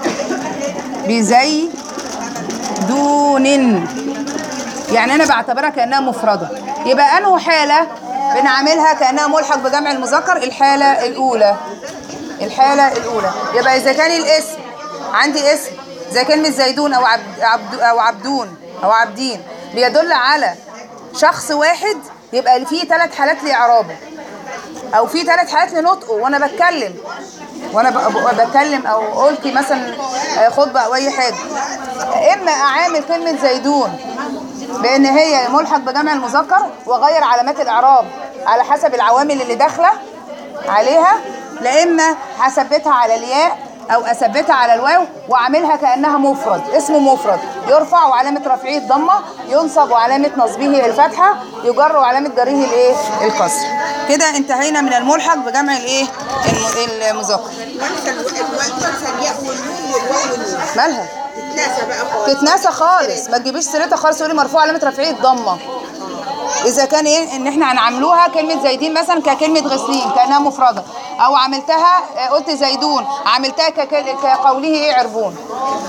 بزيدون يعني انا بعتبرها كانها مفرده يبقى انه حاله بنعملها كانها ملحق بجمع المذكر الحاله الاولى الحاله الاولى يبقى اذا كان الاسم عندي اسم زي كلمه زيدون او عبد, عبد او عبدون او عبدين بيدل على شخص واحد يبقى فيه ثلاث حالات لاعرابه او في ثلاث حالات لنطقه وانا بتكلم وانا ب- ب- بتكلم او قلت مثلا آه، خطبه او اي حاجه اما اعامل كلمه زيدون بان هي ملحق بجمع المذكر واغير علامات الاعراب على حسب العوامل اللي داخله عليها لا اما هثبتها على الياء او اثبتها على الواو واعملها كانها مفرد اسمه مفرد يرفع وعلامه رفعه الضمه ينصب وعلامه نصبه الفتحه يجر وعلامه جره الايه الكسر كده انتهينا من الملحق بجمع الايه الم- المذكر وانسى الو- الو- وانسى الياء والنون والواو والنون مالها تتناسى بقى خالص تتناسى خالص ما تجيبيش سيرتها خالص تقولي مرفوع علامه رفعه الضمه اذا كان ايه ان احنا هنعملوها كلمه زيدين مثلا ككلمه غسلين كانها مفرده او عملتها آه، قلت زيدون عملتها ككل- كقوله ايه عربون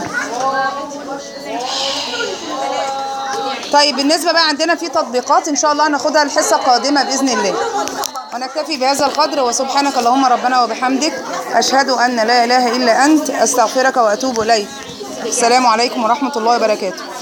طيب بالنسبه بقى عندنا في تطبيقات ان شاء الله هناخدها الحصه القادمه باذن الله ونكتفي بهذا القدر وسبحانك اللهم ربنا وبحمدك اشهد ان لا اله الا انت استغفرك واتوب اليك السلام عليكم ورحمه الله وبركاته